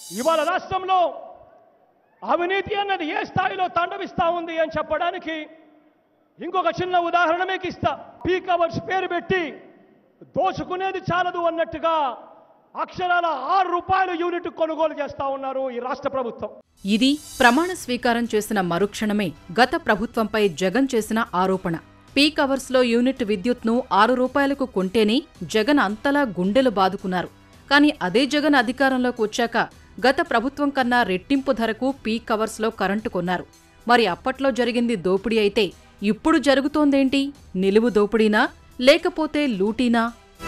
ఇవాళ రాష్ట్రంలో అవినీతి అన్నది ఏ స్థాయిలో తాండవిస్తా ఉంది అని చెప్పడానికి ఇంకొక చిన్న ఉదాహరణ మీకు ఇస్తా పీక్ అవర్స్ పేరు పెట్టి దోచుకునేది చాలదు అన్నట్టుగా అక్షరాల ఆరు రూపాయల యూనిట్ కొనుగోలు చేస్తా ఉన్నారు ఈ రాష్ట్ర ప్రభుత్వం ఇది ప్రమాణ స్వీకారం చేసిన మరుక్షణమే గత ప్రభుత్వంపై జగన్ చేసిన ఆరోపణ పీక్ అవర్స్లో యూనిట్ విద్యుత్ను ఆరు రూపాయలకు కొంటేనే జగన్ అంతలా గుండెలు బాదుకున్నారు కానీ అదే జగన్ అధికారంలోకి వచ్చాక గత ప్రభుత్వం కన్నా రెట్టింపు ధరకు పీక్ అవర్స్లో కరెంటు కొన్నారు మరి అప్పట్లో జరిగింది దోపిడీ అయితే ఇప్పుడు జరుగుతోందేంటి నిలువు దోపిడీనా లేకపోతే లూటీనా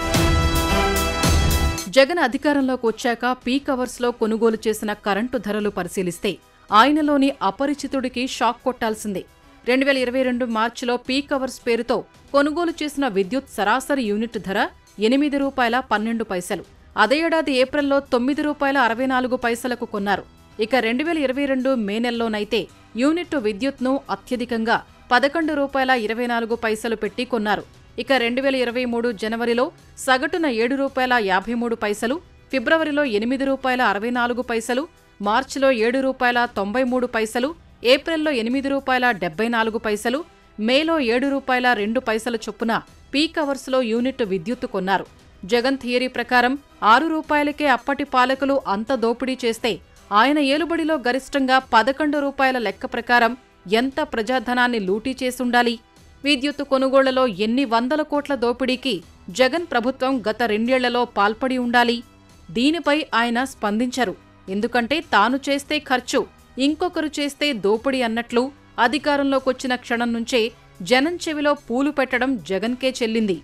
జగన్ అధికారంలోకి వచ్చాక పీక్ అవర్స్లో కొనుగోలు చేసిన కరెంటు ధరలు పరిశీలిస్తే ఆయనలోని అపరిచితుడికి షాక్ కొట్టాల్సిందే రెండు వేల ఇరవై రెండు మార్చిలో పీక్ అవర్స్ పేరుతో కొనుగోలు చేసిన విద్యుత్ సరాసరి యూనిట్ ధర ఎనిమిది రూపాయల పన్నెండు పైసలు అదే ఏడాది ఏప్రిల్లో తొమ్మిది రూపాయల అరవై నాలుగు పైసలకు కొన్నారు ఇక రెండు వేల ఇరవై రెండు మే నెలలోనైతే యూనిట్ విద్యుత్ను అత్యధికంగా పదకొండు రూపాయల ఇరవై నాలుగు పైసలు పెట్టి కొన్నారు ఇక రెండు వేల ఇరవై మూడు జనవరిలో సగటున ఏడు రూపాయల యాభై మూడు పైసలు ఫిబ్రవరిలో ఎనిమిది రూపాయల అరవై నాలుగు పైసలు మార్చిలో ఏడు రూపాయల తొంభై మూడు పైసలు ఏప్రిల్లో ఎనిమిది రూపాయల డెబ్బై నాలుగు పైసలు మేలో ఏడు రూపాయల రెండు పైసల చొప్పున పీక్ అవర్స్లో యూనిట్ విద్యుత్తు కొన్నారు జగన్ థియరీ ప్రకారం ఆరు రూపాయలకే అప్పటి పాలకులు అంత దోపిడీ చేస్తే ఆయన ఏలుబడిలో గరిష్టంగా పదకొండు రూపాయల లెక్క ప్రకారం ఎంత ప్రజాధనాన్ని లూటీ చేసుండాలి విద్యుత్తు కొనుగోళ్లలో ఎన్ని వందల కోట్ల దోపిడీకి జగన్ ప్రభుత్వం గత రెండేళ్లలో పాల్పడి ఉండాలి దీనిపై ఆయన స్పందించరు ఎందుకంటే తాను చేస్తే ఖర్చు ఇంకొకరు చేస్తే దోపిడీ అన్నట్లు అధికారంలోకొచ్చిన క్షణం నుంచే జనం చెవిలో పూలు పెట్టడం జగన్కే చెల్లింది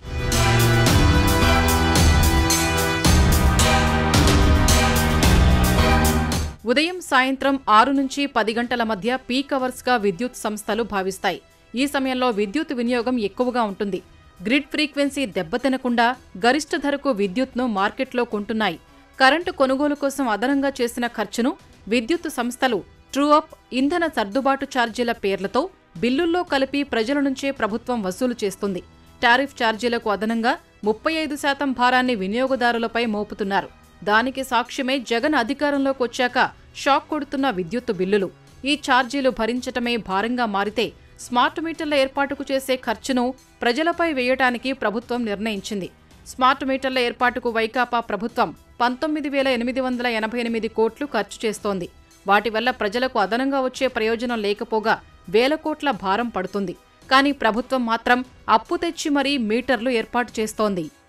ఉదయం సాయంత్రం ఆరు నుంచి పది గంటల మధ్య పీక్ అవర్స్గా విద్యుత్ సంస్థలు భావిస్తాయి ఈ సమయంలో విద్యుత్ వినియోగం ఎక్కువగా ఉంటుంది గ్రిడ్ ఫ్రీక్వెన్సీ దెబ్బతినకుండా గరిష్ట ధరకు విద్యుత్ను మార్కెట్లో కొంటున్నాయి కరెంటు కొనుగోలు కోసం అదనంగా చేసిన ఖర్చును విద్యుత్ సంస్థలు ట్రూ అప్ ఇంధన సర్దుబాటు ఛార్జీల పేర్లతో బిల్లుల్లో కలిపి ప్రజల నుంచే ప్రభుత్వం వసూలు చేస్తుంది టారిఫ్ ఛార్జీలకు అదనంగా ముప్పై ఐదు శాతం భారాన్ని వినియోగదారులపై మోపుతున్నారు దానికి సాక్ష్యమే జగన్ అధికారంలోకి వచ్చాక షాక్ కొడుతున్న విద్యుత్తు బిల్లులు ఈ ఛార్జీలు భరించటమే భారంగా మారితే స్మార్ట్ మీటర్ల ఏర్పాటుకు చేసే ఖర్చును ప్రజలపై వేయటానికి ప్రభుత్వం నిర్ణయించింది స్మార్ట్ మీటర్ల ఏర్పాటుకు వైకాపా ప్రభుత్వం పంతొమ్మిది వేల ఎనిమిది వందల ఎనభై ఎనిమిది కోట్లు ఖర్చు చేస్తోంది వాటి వల్ల ప్రజలకు అదనంగా వచ్చే ప్రయోజనం లేకపోగా వేల కోట్ల భారం పడుతుంది కానీ ప్రభుత్వం మాత్రం అప్పు తెచ్చి మరీ మీటర్లు ఏర్పాటు చేస్తోంది